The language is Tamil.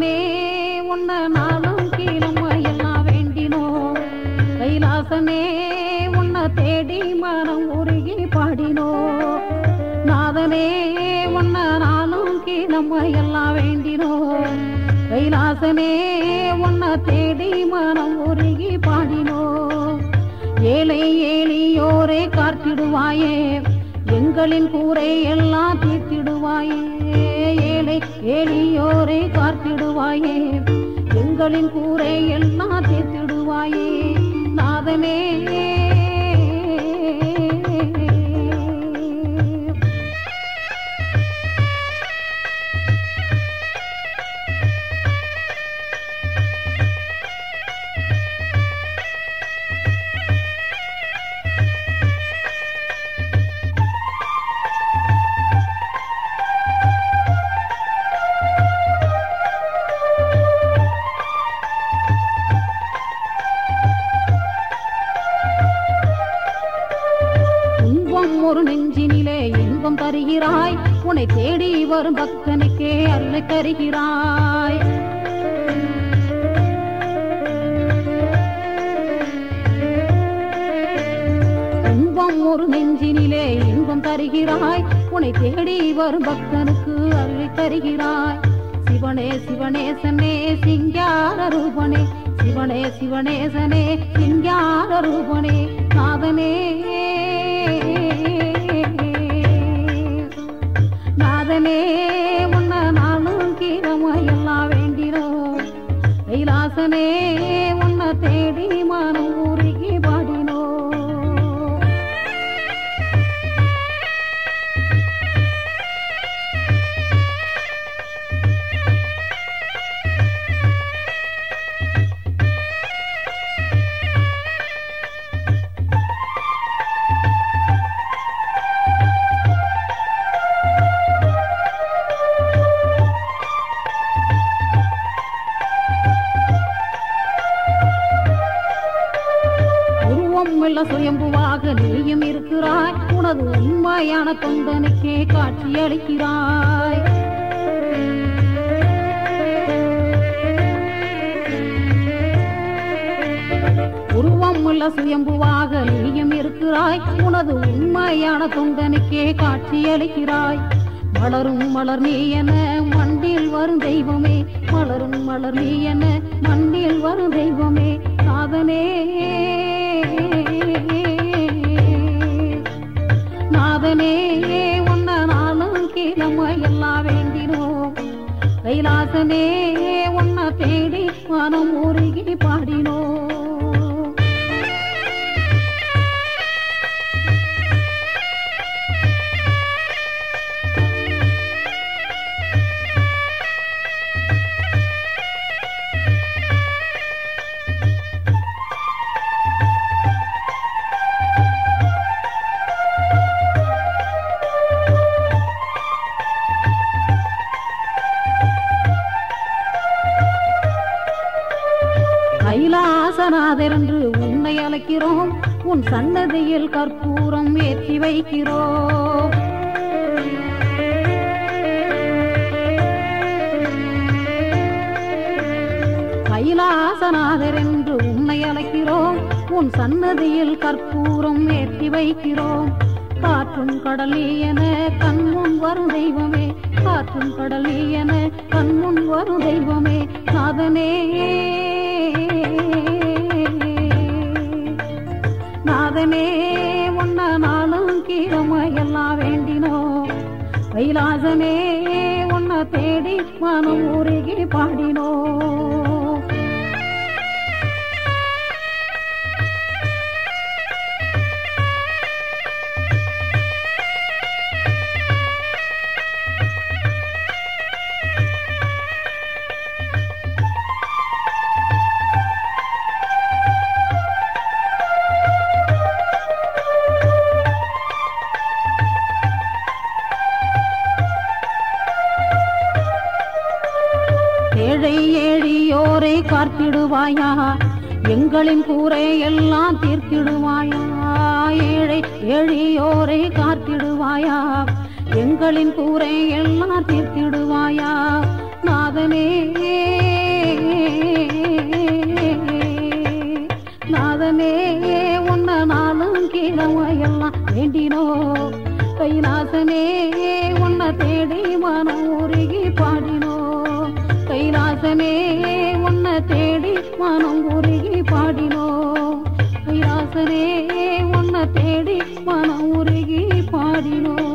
நாதனே உன்ன நாளும் கீழம் எல்லாம் வேண்டினோம் கைலாசனே உன்னை தேடி மனம் உருகி பாடினோம் நாதனே உன்ன நாளும் கீழம் எல்லாம் வேண்டினோம் கைலாசனே உன்னை தேடி மனம் உருகி பாடினோம் ஏழை ஏழியோரே காத்திடுவாயே எங்களின் கூரை எல்லாம் தீர்த்திடுவாயே ஏழை ஏழியோரே காத்திடுவாயே எங்களின் கூரை எல்லாம் தீர்த்திடுவாயே நாதனே துன்பம் ஒரு நெஞ்சினிலே இன்பம் தருகிறாய் உன்னை தேடி வரும் பக்தனுக்கே அருளை தருகிறாய் துன்பம் ஒரு நெஞ்சினிலே இன்பம் தருகிறாய் உன்னை தேடி வரும் பக்தனுக்கு அருளை தருகிறாய் சிவனே சிவனேசனே சிங்கார ரூபனே சிவனே சிவனேசனே சிங்கார ரூபனே நாதனே நாதனே உன்ன நானும் கீழமையெல்லாம் வேண்டினோம் கைலாசனே உன்னை தேடி மனம் உருகி பாடினோம் உருவம் இல்ல சுயம்புவாக நீயும் இருக்கிறாய் உனது உண்மையான தொண்டனுக்கே காட்சி அளிக்கிறாய் உருவம் உள்ள சுயம்புவாக நீயும் இருக்கிறாய் உனது உண்மையான தொண்டனுக்கே காட்சி அளிக்கிறாய் மலரும் மலர் நீ என மண்டில் வரும் தெய்வமே மலரும் மலர் நீ என மண்டில் வரும் தெய்வமே நாதனே நாதனே உன்ன நாளும் கீழமை எல்லாம் வேண்டினோம் கைலாசனே உன்னை தேடி மனம் உருகி பாடினோம் கைலாசநாதர் என்று உன்னை அழைக்கிறோம் உன் சன்னதியில் கற்பூரம் ஏற்றி வைக்கிறோம் கைலாசநாதர் என்று உன்னை அழைக்கிறோம் உன் சன்னதியில் கற்பூரம் ஏற்றி வைக்கிறோம் காற்றும் கடலி என கண்முன் வரும் தெய்வமே காற்றும் கடலி என கண்முன் வரும் தெய்வமே நாதனே நாதனே உன்ன நாளும் கீழமை எல்லாம் வேண்டினோம் கைலாசனே உன்னை தேடி மனம் உருகி பாடினோம் ஏழை ஏழியோரை காத்திடுவாயா எங்களின் கூரை எல்லாம் தீர்த்திடுவாயா ஏழை எழியோரை காத்திடுவாயா எங்களின் கூரை எல்லாம் தீர்த்திடுவாயா நாதனே கைலாசமே உன்னை தேடி மனம் உருகி பாடினோ கைலாசமே உன்னை தேடி மனம் உருகி பாடினோ கைலாசமே உன்னை தேடி மனம் உருகி பாடினோ